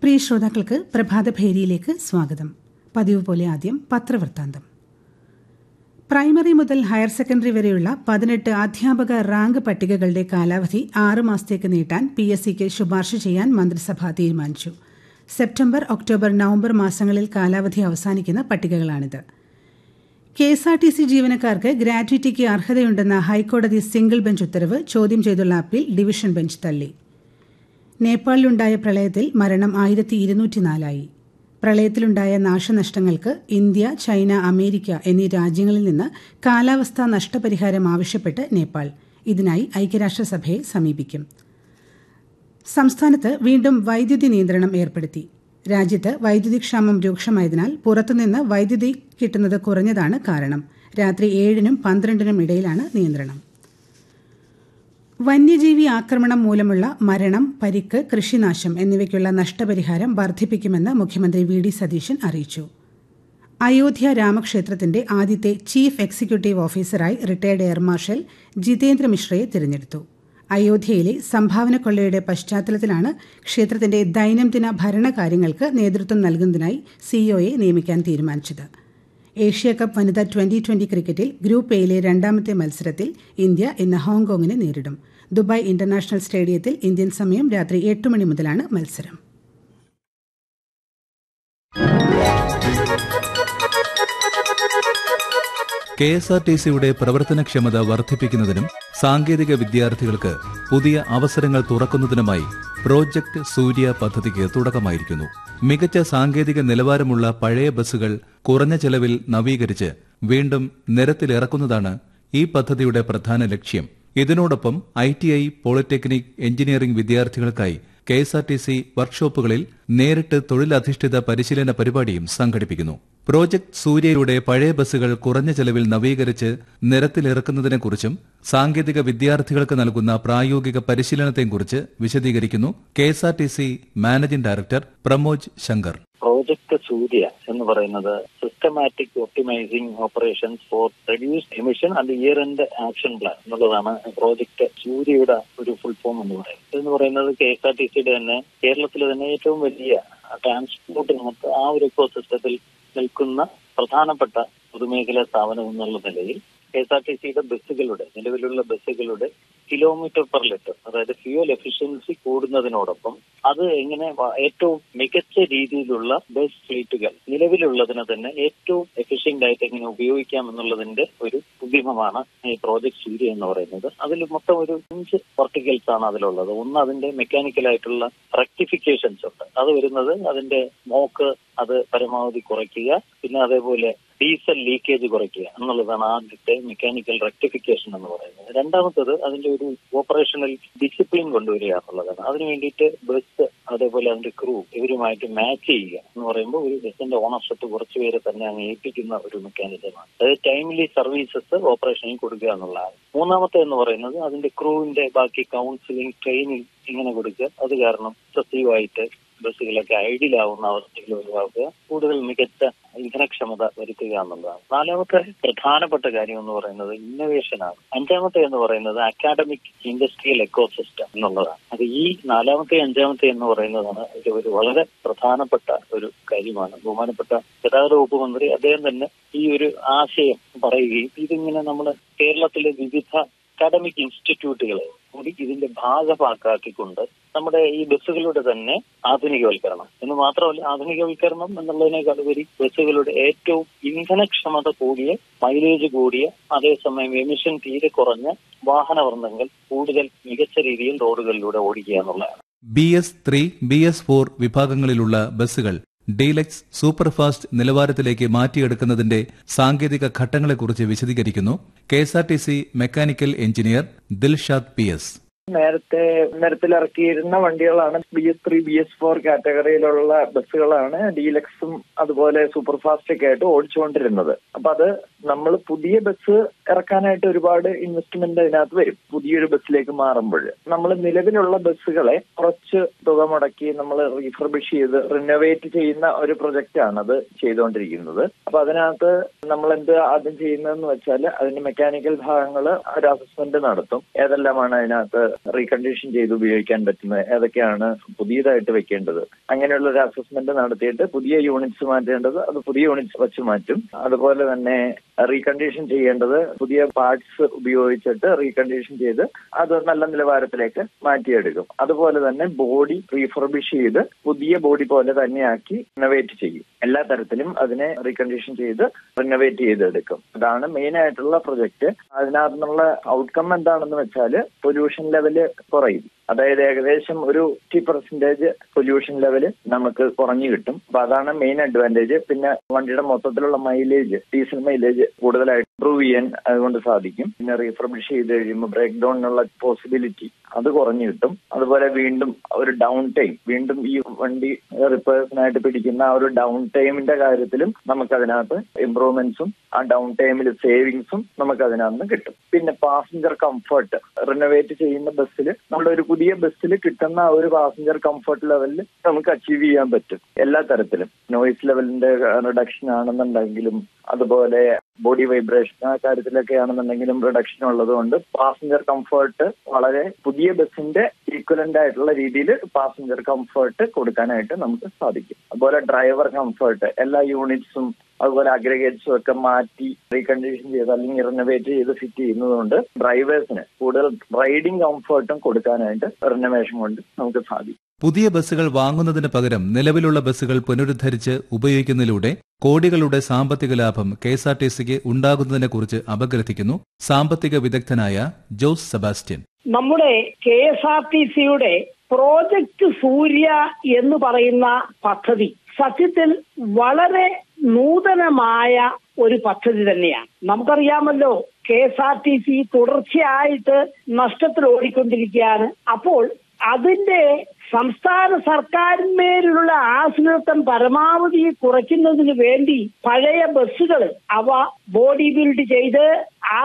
പ്രിയ ശ്രോതാക്കൾക്ക് പ്രഭാതഭേരിയിലേക്ക് സ്വാഗതം പതിവ് പോലെ ആദ്യം പത്രവൃത്താന്തം പ്രൈമറി മുതൽ ഹയർ സെക്കൻഡറി വരെയുള്ള പതിനെട്ട് അധ്യാപക റാങ്ക് പട്ടികകളുടെ കാലാവധി ആറ് മാസത്തേക്ക് നീട്ടാൻ പി എസ് സിക്ക് ശുപാർശ ചെയ്യാൻ മന്ത്രിസഭ തീരുമാനിച്ചു സെപ്റ്റംബർ ഒക്ടോബർ നവംബർ മാസങ്ങളിൽ കാലാവധി അവസാനിക്കുന്ന പട്ടികകളാണിത് K S R T C ജീവനക്കാർക്ക് ഗ്രാറ്റുവിറ്റിക്ക് അർഹതയുണ്ടെന്ന ഹൈക്കോടതി സിംഗിൾ ബെഞ്ച് ഉത്തരവ് ചോദ്യം ചെയ്തുള്ള അപ്പീൽ ഡിവിഷൻ ബെഞ്ച് തള്ളി നേപ്പാളിലുണ്ടായ പ്രളയത്തിൽ മരണം ആയിരത്തി ഇരുന്നൂറ്റിനാലായി പ്രളയത്തിലുണ്ടായ നാശനഷ്ടങ്ങൾക്ക് ഇന്ത്യ ചൈന അമേരിക്ക എന്നീ രാജ്യങ്ങളിൽ നിന്ന് കാലാവസ്ഥാ നഷ്ടപരിഹാരം ആവശ്യപ്പെട്ട് നേപ്പാൾ ഇതിനായി ഐക്യരാഷ്ട്രസഭയെ സമീപിക്കും സംസ്ഥാനത്ത് വീണ്ടും വൈദ്യുതി നിയന്ത്രണം ഏർപ്പെടുത്തി രാജ്യത്ത് വൈദ്യുതി ക്ഷാമം രൂക്ഷമായതിനാൽ പുറത്തുനിന്ന് വൈദ്യുതി കിട്ടുന്നത് കുറഞ്ഞതാണ് കാരണം രാത്രി ഏഴിനും പന്ത്രണ്ടിനും ഇടയിലാണ് നിയന്ത്രണം വന്യജീവി ആക്രമണം മൂലമുള്ള മരണം പരിക്ക് കൃഷിനാശം എന്നിവയ്ക്കുള്ള നഷ്ടപരിഹാരം വർദ്ധിപ്പിക്കുമെന്ന് മുഖ്യമന്ത്രി വി ഡി സതീശൻ അറിയിച്ചു അയോധ്യ രാമക്ഷേത്രത്തിന്റെ ആദ്യത്തെ ചീഫ് എക്സിക്യൂട്ടീവ് ഓഫീസറായി റിട്ടയർഡ് എയർ മാർഷൽ ജിതേന്ദ്ര മിശ്രയെ തിരഞ്ഞെടുത്തു അയോധ്യയിലെ സംഭാവന കൊള്ളയുടെ പശ്ചാത്തലത്തിലാണ് ക്ഷേത്രത്തിന്റെ ദൈനംദിന ഭരണകാര്യങ്ങൾക്ക് നേതൃത്വം നൽകുന്നതിനായി സിഇഒയെ നിയമിക്കാൻ തീരുമാനിച്ചത് ഏഷ്യ കപ്പ് വനിതാ ട്വന്റി ട്വന്റി ക്രിക്കറ്റിൽ ഗ്രൂപ്പ് എയിലെ രണ്ടാമത്തെ മത്സരത്തിൽ ഇന്ത്യ ഇന്ന് ഹോങ്കോങ്ങിനെ നേരിടും ദുബായ് ഇന്റർനാഷണൽ സ്റ്റേഡിയത്തിൽ ഇന്ത്യൻ സമയം രാത്രി എട്ട് മണി മുതലാണ് മത്സരം കെ എസ് ആർ ടി സിയുടെ പ്രവർത്തനക്ഷമത വർദ്ധിപ്പിക്കുന്നതിനും സാങ്കേതിക വിദ്യാർത്ഥികൾക്ക് പുതിയ അവസരങ്ങൾ തുറക്കുന്നതിനുമായി പ്രോജക്ട് സൂര്യ പദ്ധതിക്ക് തുടക്കമായിരിക്കുന്നു മികച്ച സാങ്കേതിക നിലവാരമുള്ള പഴയ ബസ്സുകൾ കുറഞ്ഞ ചെലവിൽ നവീകരിച്ച് വീണ്ടും നിരത്തിലിറക്കുന്നതാണ് ഈ പദ്ധതിയുടെ പ്രധാന ലക്ഷ്യം ഇതിനോടൊപ്പം I T I polytechnic engineering വിദ്യാർത്ഥികൾക്കായി K S R T C വർക്ക്ഷോപ്പുകളിൽ നേരിട്ട് തൊഴിലധിഷ്ഠിത പരിശീലന പരിപാടിയും സംഘടിപ്പിക്കുന്നു പ്രോജക്ട് സൂര്യയുടെ പഴയ ബസ്സുകൾ കുറഞ്ഞ ചെലവിൽ നവീകരിച്ച് നിരത്തിലിറക്കുന്നതിനെക്കുറിച്ചും സാങ്കേതിക വിദ്യാർത്ഥികൾക്ക് നൽകുന്ന പ്രായോഗിക പരിശീലനത്തെക്കുറിച്ച് വിശദീകരിക്കുന്നു K S R T C managing director Pramoj Shankar project Surya എന്ന് പറയുന്നത് systematic optimising operations for reduced emission and year end action plan എന്നുള്ളതാണ് പ്രോജക്ട് സൂര്യയുടെ ഒരു ഫുൾ ഫോം എന്ന് പറയുന്നത് എന്ന് പറയുന്നത് കെ എസ് ആർ ടി സിയുടെ തന്നെ കേരളത്തിലെ തന്നെ ഏറ്റവും വലിയ ട്രാൻസ്പോർട്ട് നമുക്ക് ആ ഒരു ഇക്കോ സിസ്റ്റത്തിൽ നിൽക്കുന്ന പ്രധാനപ്പെട്ട പൊതുമേഖലാ സ്ഥാപനം എന്നുള്ള നിലയിൽ കെ എസ് ആർ ടി സിയുടെ ബസ്സുകളുടെ നിലവിലുള്ള ബസ്സുകളുടെ കിലോമീറ്റർ പെർ ലിറ്റർ അതായത് ഫ്യൂൽ എഫിഷ്യൻസി കൂടുന്നതിനോടൊപ്പം അത് എങ്ങനെ ഏറ്റവും മികച്ച രീതിയിലുള്ള ബസ് ഫ്ലീറ്റുകൾ നിലവിലുള്ളതിനെ തന്നെ ഏറ്റവും എഫിഷ്യന്റ് ആയിട്ട് എങ്ങനെ ഉപയോഗിക്കാം എന്നുള്ളതിന്റെ ഒരു ഉദ്യമമാണ് ഈ പ്രോജക്ട് സൂര്യ എന്ന് പറയുന്നത് അതിൽ മൊത്തം ഒരു അഞ്ച് വെർട്ടിക്കൽസ് ആണ് അതിലുള്ളത് ഒന്ന് അതിന്റെ മെക്കാനിക്കൽ ആയിട്ടുള്ള റെക്ടിഫിക്കേഷൻസ് ഉണ്ട് അത് വരുന്നത് അതിന്റെ മോക്ക് അത് പരമാവധി കുറയ്ക്കുക പിന്നെ അതേപോലെ ഡീസൽ ലീക്കേജ് കുറയ്ക്കുക എന്നുള്ളതാണ് ആദ്യത്തെ മെക്കാനിക്കൽ റെക്ടിഫിക്കേഷൻ എന്ന് പറയുന്നത് രണ്ടാമത്തത് അതിന്റെ ഒരു ഓപ്പറേഷണൽ ഡിസിപ്ലിൻ കൊണ്ടുവരിക എന്നുള്ളതാണ് അതിനു വേണ്ടിയിട്ട് ബസ് അതേപോലെ അതിന്റെ ക്രൂ ഇവരുമായിട്ട് മാച്ച് ചെയ്യുക എന്ന് പറയുമ്പോൾ ഒരു ബസിന്റെ ഓണർഷിപ്പ് കുറച്ച് പേരെ തന്നെ അങ്ങ് ഏൽപ്പിക്കുന്ന ഒരു മെക്കാനിസമാണ് അതായത് ടൈംലി സർവീസസ് ഓപ്പറേഷനിൽ കൊടുക്കുക എന്നുള്ളതാണ് മൂന്നാമത്തെ എന്ന് പറയുന്നത് അതിന്റെ ക്രൂവിന്റെ ബാക്കി കൗൺസിലിംഗ് ട്രെയിനിങ് ഇങ്ങനെ കൊടുക്കുക അത് കാരണം സജീവമായിട്ട് ബസ്സുകളൊക്കെ ഐഡിയലാവുന്ന അവസ്ഥകൾ ഒഴിവാക്കുക കൂടുതൽ മികച്ച ഇന്ധനക്ഷമത വരുത്തുക എന്നുള്ളതാണ് നാലാമത്തെ പ്രധാനപ്പെട്ട കാര്യം എന്ന് പറയുന്നത് ഇന്നോവേഷനാണ് അഞ്ചാമത്തെ എന്ന് പറയുന്നത് അക്കാഡമിക് ഇൻഡസ്ട്രിയൽ എക്കോ സിസ്റ്റം എന്നുള്ളതാണ് അത് ഈ നാലാമത്തെ അഞ്ചാമത്തെ എന്ന് പറയുന്നതാണ് ഇത് ഒരു വളരെ പ്രധാനപ്പെട്ട ഒരു കാര്യമാണ് ബഹുമാനപ്പെട്ട ഗതാഗത വകുപ്പ് മന്ത്രി അദ്ദേഹം തന്നെ ഈ ഒരു ആശയം പറയുകയും ഇതിങ്ങനെ നമ്മുടെ കേരളത്തിലെ വിവിധ അക്കാഡമിക് ഇൻസ്റ്റിറ്റ്യൂട്ടുകളെ കൂടി ഇതിന്റെ ഭാഗമാക്കാക്കിക്കൊണ്ട് നമ്മുടെ ഈ ബസ്സുകളുടെ തന്നെ ആധുനികവൽക്കരണം എന്ന് മാത്രമല്ല ആധുനികവൽക്കരണം എന്നുള്ളതിനേക്കാൾ ഉപരി ബസ്സുകളുടെ ഏറ്റവും ഇന്ധനക്ഷമത കൂടിയ മൈലേജ് കൂടിയ അതേസമയം എമിഷൻ തീരെ കുറഞ്ഞ വാഹനവൃന്ദങ്ങൾ കൂടുതൽ മികച്ച രീതിയിൽ റോഡുകളിലൂടെ ഓടിക്കുക എന്നുള്ളതാണ് B S three B S four വിഭാഗങ്ങളിലുള്ള ബസ്സുകൾ ഡീലക്സ് സൂപ്പർഫാസ്റ്റ് നിലവാരത്തിലേക്ക് മാറ്റിയെടുക്കുന്നതിന്റെ സാങ്കേതിക ഘട്ടങ്ങളെക്കുറിച്ച് വിശദീകരിക്കുന്നു K S R T C mechanical engineer Dilshad P S നേരത്തെ നിരത്തിലിറക്കിയിരുന്ന വണ്ടികളാണ് B S three B S four കാറ്റഗറിയിലുള്ള ബസ്സുകളാണ് ഡീലക്സും അതുപോലെ സൂപ്പർ ഫാസ്റ്റ് ഒക്കെ ആയിട്ട് ഓടിച്ചുകൊണ്ടിരുന്നത് അപ്പൊ അത് നമ്മൾ പുതിയ ബസ് ഇറക്കാനായിട്ട് ഒരുപാട് ഇൻവെസ്റ്റ്മെന്റ് അതിനകത്ത് വരും പുതിയൊരു ബസ്സിലേക്ക് മാറുമ്പോൾ നമ്മൾ നിലവിലുള്ള ബസ്സുകളെ കുറച്ച് തുക മുടക്കി നമ്മൾ റീഫർബിഷ് ചെയ്ത് റിനോവേറ്റ് ചെയ്യുന്ന ഒരു പ്രൊജക്റ്റ് ആണ് അത് ചെയ്തുകൊണ്ടിരിക്കുന്നത് അപ്പൊ അതിനകത്ത് നമ്മൾ എന്ത് ആദ്യം ചെയ്യുന്നതെന്ന് വെച്ചാൽ അതിന്റെ മെക്കാനിക്കൽ ഭാഗങ്ങൾ ഒരു അസസ്മെന്റ് നടത്തും ഏതെല്ലാമാണ് അതിനകത്ത് റീകണ്ടീഷൻ ചെയ്ത് ഉപയോഗിക്കാൻ പറ്റുന്നത് ഏതൊക്കെയാണ് പുതിയതായിട്ട് വെക്കേണ്ടത് അങ്ങനെയുള്ള ഒരു അസസ്മെന്റ് നടത്തിയിട്ട് പുതിയ യൂണിറ്റ്സ് മാറ്റേണ്ടത് അത് പുതിയ യൂണിറ്റ്സ് വെച്ച് മാറ്റും അതുപോലെ തന്നെ റീകണ്ടീഷൻ ചെയ്യേണ്ടത് പുതിയ പാർട്സ് ഉപയോഗിച്ചിട്ട് റീകണ്ടീഷൻ ചെയ്ത് അത് നല്ല നിലവാരത്തിലേക്ക് മാറ്റിയെടുക്കും അതുപോലെ തന്നെ ബോഡി റീഫർബിഷ് ചെയ്ത് പുതിയ ബോഡി പോലെ തന്നെയാക്കി റിനോവേറ്റ് ചെയ്യും എല്ലാ തരത്തിലും അതിനെ റീകണ്ടീഷൻ ചെയ്ത് റിനോവേറ്റ് ചെയ്തെടുക്കും അതാണ് മെയിൻ ആയിട്ടുള്ള പ്രൊജക്ട് അതിനകത്തുനിന്നുള്ള ഔട്ട്കം എന്താണെന്ന് വെച്ചാൽ പൊല്യൂഷൻ ലെവല് കുറയും അതായത് ഏകദേശം ഒരു ഫിഫ്റ്റി പെർസെന്റേജ് പൊല്യൂഷൻ ലെവല് നമുക്ക് കുറഞ്ഞു കിട്ടും അപ്പൊ അതാണ് മെയിൻ അഡ്വാൻറ്റേജ് പിന്നെ വണ്ടിയുടെ മൊത്തത്തിലുള്ള മൈലേജ് ഡീസൽ മൈലേജ് കൂടുതലായിട്ട് ഇംപ്രൂവ് ചെയ്യാൻ അതുകൊണ്ട് സാധിക്കും പിന്നെ റീഫർബിഷ് ചെയ്ത് കഴിയുമ്പോൾ ബ്രേക്ക് ഡൗണിനുള്ള പോസിബിലിറ്റി അത് കുറഞ്ഞു കിട്ടും അതുപോലെ വീണ്ടും ഒരു ഡൗൺ ടൈം വീണ്ടും ഈ വണ്ടി റിപ്പയർസിനായിട്ട് പിടിക്കുന്ന ആ ഒരു ഡൗൺ ടൈമിന്റെ കാര്യത്തിലും നമുക്ക് അതിനകത്ത് ഇംപ്രൂവ്മെന്റ്സും ആ ഡൗൺ ടൈമിൽ സേവിങ്സും നമുക്ക് അതിനകത്ത് കിട്ടും പിന്നെ പാസഞ്ചർ കംഫർട്ട് റിനോവേറ്റ് ചെയ്യുന്ന ബസ്സിൽ നമ്മളൊരു പുതിയ ബസ്സിൽ കിട്ടുന്ന ആ ഒരു പാസഞ്ചർ കംഫർട്ട് ലെവലിൽ നമുക്ക് അച്ചീവ് ചെയ്യാൻ പറ്റും എല്ലാ തരത്തിലും നോയിസ് ലെവലിന്റെ റിഡക്ഷൻ ആണെന്നുണ്ടെങ്കിലും അതുപോലെ ബോഡി വൈബ്രേഷൻ ആ കാര്യത്തിലൊക്കെ ആണെന്നുണ്ടെങ്കിലും റിഡക്ഷൻ ഉള്ളതുകൊണ്ട് പാസഞ്ചർ കംഫർട്ട് വളരെ പുതിയ ബസ്സിന്റെ ഈക്വലന്റ് ആയിട്ടുള്ള രീതിയിൽ പാസഞ്ചർ കംഫർട്ട് കൊടുക്കാനായിട്ട് നമുക്ക് സാധിക്കും അതുപോലെ ഡ്രൈവർ കംഫർട്ട് എല്ലാ യൂണിറ്റ്സും അതുപോലെ അഗ്രഗേറ്റ്സും ഒക്കെ മാറ്റി റീകണ്ടീഷൻ ചെയ്ത് അല്ലെങ്കിൽ റിനോവേറ്റ് ചെയ്ത് ഫിറ്റ് ചെയ്യുന്നതുകൊണ്ട് ഡ്രൈവേഴ്സിന് കൂടുതൽ റൈഡിംഗ് കംഫർട്ടും കൊടുക്കാനായിട്ട് റിനോവേഷൻ കൊണ്ട് നമുക്ക് സാധിക്കും പുതിയ ബസ്സുകൾ വാങ്ങുന്നതിന് പകരം നിലവിലുള്ള ബസ്സുകൾ പുനരുദ്ധരിച്ച് ഉപയോഗിക്കുന്നതിലൂടെ കോടികളുടെ സാമ്പത്തിക ലാഭം കെ എസ് ആർ ടി സിക്ക് ഉണ്ടാകുന്നതിനെക്കുറിച്ച് അപഗ്രഥിക്കുന്നു സാമ്പത്തിക വിദഗ്ധനായ ജോസ് സെബാസ്റ്റ്യൻ നമ്മുടെ കെ എസ് ആർ ടി സിയുടെ പ്രോജക്ട് സൂര്യ എന്ന് പറയുന്ന പദ്ധതി സത്യത്തിൽ വളരെ നൂതനമായ ഒരു പദ്ധതി തന്നെയാണ് നമുക്കറിയാമല്ലോ K S R T C തുടർച്ചയായിട്ട് നഷ്ടത്തിൽ ഓടിക്കൊണ്ടിരിക്കുകയാണ് അപ്പോൾ അതിന്റെ സംസ്ഥാന സർക്കാരിന്മേലുള്ള ആശ്രിതത്വം പരമാവധി കുറയ്ക്കുന്നതിന് വേണ്ടി പഴയ ബസ്സുകൾ അവ ബോഡി ബിൽഡ് ചെയ്ത് ആ